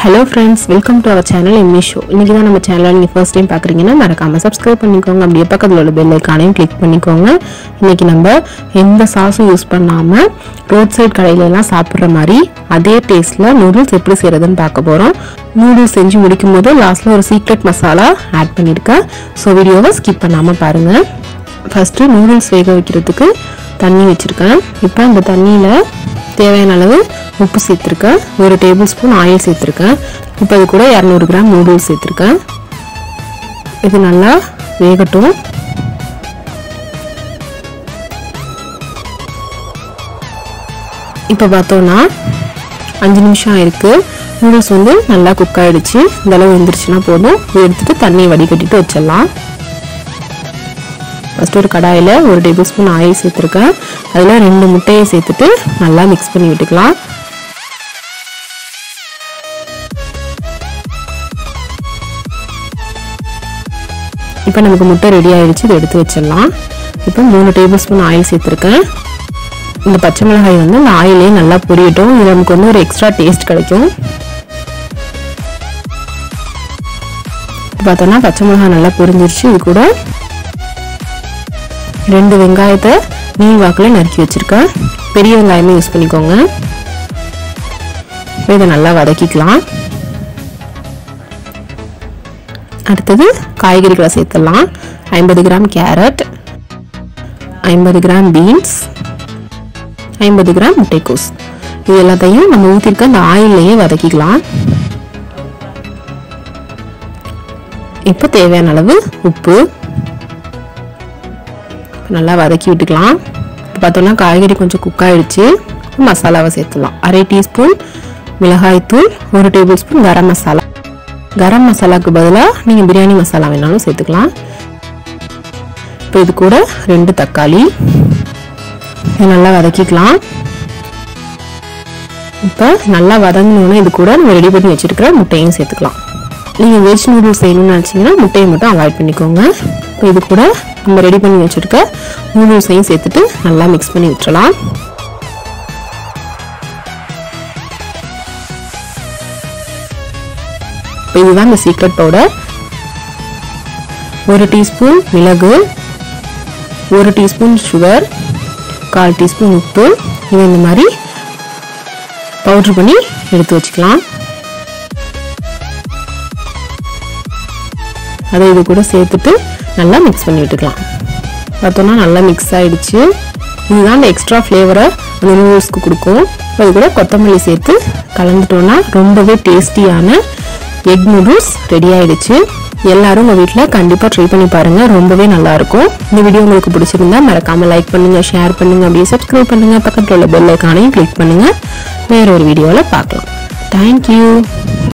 hello friends welcome to our channel ME show இன்றைக்கி தான் நம்ம சேனலை நீங்கள் ஃபர்ஸ்ட் டைம் பார்க்குறீங்கன்னா மறக்காமல் சப்ஸ்கிரைப் பண்ணிக்கோங்க அப்படியே பக்கத்தில் உள்ள பெல் ஐக்கானையும் கிளிக் பண்ணிக்கோங்க இன்றைக்கி நம்ம எந்த சாஸும் யூஸ் பண்ணாமல் ரோட் சைட் கடையிலலாம் சாப்பிட்ற மாதிரி அதே டேஸ்ட்டில் நூடுல்ஸ் எப்படி செய்கிறதுன்னு பார்க்க போகிறோம் நூடுல்ஸ் செஞ்சு முடிக்கும் போது லாஸ்ட்டில் ஒரு சீக்ரெட் மசாலா ஆட் பண்ணியிருக்கேன் ஸோ வீடியோவை ஸ்கிப் பண்ணாமல் பாருங்கள் ஃபஸ்ட்டு நூடுல்ஸ் வேக வைக்கிறதுக்கு தண்ணி வச்சுருக்கேன் இப்போ அந்த தண்ணியில் தேவையான அளவு உப்பு சேர்த்துருக்கேன் ஒரு டேபிள் ஸ்பூன் ஆயில் சேர்த்துருக்கேன் இப்போ இது கூட இரநூறு கிராம் நூடுல்ஸ் சேர்த்துருக்கேன் இது நல்லா வேகட்டும் இப்போ பார்த்தோன்னா அஞ்சு நிமிஷம் ஆயிருக்கு நூடுல்ஸ் வந்து நல்லா குக் ஆகிடுச்சு இந்த அளவு வெந்துருச்சுன்னா போதும் இதை எடுத்துகிட்டு தண்ணியை வடிகட்டிட்டு வச்சிடலாம் ஃபஸ்ட்டு ஒரு கடாயில் ஒரு டேபிள் ஸ்பூன் ஆயில் சேர்த்துருக்கேன் அதில் ரெண்டு முட்டையை சேர்த்துட்டு நல்லா மிக்ஸ் பண்ணி விட்டுக்கலாம் இப்போ நமக்கு முட்டை ரெடி ஆயிடுச்சு இதை எடுத்து வச்சிடலாம் இப்போ மூணு டேபிள் ஸ்பூன் ஆயில் சேர்த்துருக்கேன் இந்த பச்சை மிளகாய் வந்து இந்த ஆயிலே நல்லா பொரியட்டும் இது நமக்கு வந்து ஒரு எக்ஸ்ட்ரா டேஸ்ட் கிடைக்கும் பார்த்தோன்னா பச்சை மிளகாய் நல்லா பொரிஞ்சிருச்சு இது கூட ரெண்டு வெங்காயத்தை நீள் வாக்கில் நறுக்கி வச்சுருக்கேன் பெரிய வெங்காயமே யூஸ் பண்ணிக்கோங்க இதை நல்லா வதக்கிக்கலாம் அடுத்தது காய்கறிகளை சேர்த்துடலாம் ஐம்பது கிராம் கேரட் ஐம்பது கிராம் பீன்ஸ் ஐம்பது கிராம் முட்டைக்கோஸ் இது எல்லாத்தையும் நம்ம ஊற்றிருக்க அந்த ஆயிலையே வதக்கிக்கலாம் இப்போ தேவையான அளவு உப்பு நல்லா வதக்கி விட்டுக்கலாம் பார்த்தோன்னா காய்கறி கொஞ்சம் குக் ஆகிடுச்சு மசாலாவை சேர்த்துலாம் அரை டீஸ்பூன் மிளகாய்த்தூள் ஒரு டேபிள் ஸ்பூன் கரம் மசாலா கரம் மசாலாவுக்கு பதிலாக நீங்கள் பிரியாணி மசாலா வேணாலும் சேர்த்துக்கலாம் இப்போ இது கூட ரெண்டு தக்காளி இதை நல்லா வதக்கிக்கலாம் இப்போ நல்லா வதங்கினோன்னே இது கூட நம்ம ரெடி பண்ணி வச்சுருக்கிற முட்டையும் சேர்த்துக்கலாம் நீங்கள் வெஜ் நூடுல்ஸ் செய்யணும்னு நினச்சிங்கன்னா முட்டையை மட்டும் அவாய்ட் பண்ணிக்கோங்க இப்போ இது கூட நம்ம ரெடி பண்ணி வச்சுருக்க நூடுல்ஸையும் சேர்த்துட்டு நல்லா மிக்ஸ் பண்ணி விட்டுறலாம் இப்போ இதுதான் இந்த சீக்ரெட் பவுடர் ஒரு டீஸ்பூன் மிளகு ஒரு டீஸ்பூன் சுகர் கால் டீஸ்பூன் உப்பு இது இந்த மாதிரி பவுட்ரு பண்ணி எடுத்து வச்சுக்கலாம் அதை இது கூட சேர்த்துட்டு நல்லா மிக்ஸ் பண்ணி விட்டுக்கலாம் பார்த்தோன்னா நல்லா மிக்ஸ் ஆகிடுச்சு இதுதான் அந்த எக்ஸ்ட்ரா ஃப்ளேவரை அந்த நூடுல்ஸ்க்கு கொடுக்கும் அது கூட கொத்தமல்லி சேர்த்து கலந்துட்டோன்னா ரொம்பவே டேஸ்டியான எக் நூடுல்ஸ் ரெடி ஆயிடுச்சு எல்லாரும் உங்கள் வீட்டில் கண்டிப்பாக ட்ரை பண்ணி பாருங்கள் ரொம்பவே நல்லாயிருக்கும் இந்த வீடியோ உங்களுக்கு பிடிச்சிருந்தா மறக்காமல் லைக் பண்ணுங்கள் ஷேர் பண்ணுங்கள் அப்படியே சப்ஸ்கிரைப் பண்ணுங்கள் பக்கத்தில் உள்ள பெல் ஐக்கானையும் கிளிக் பண்ணுங்கள் வேற ஒரு வீடியோவில் பார்க்கலாம் தேங்க்யூ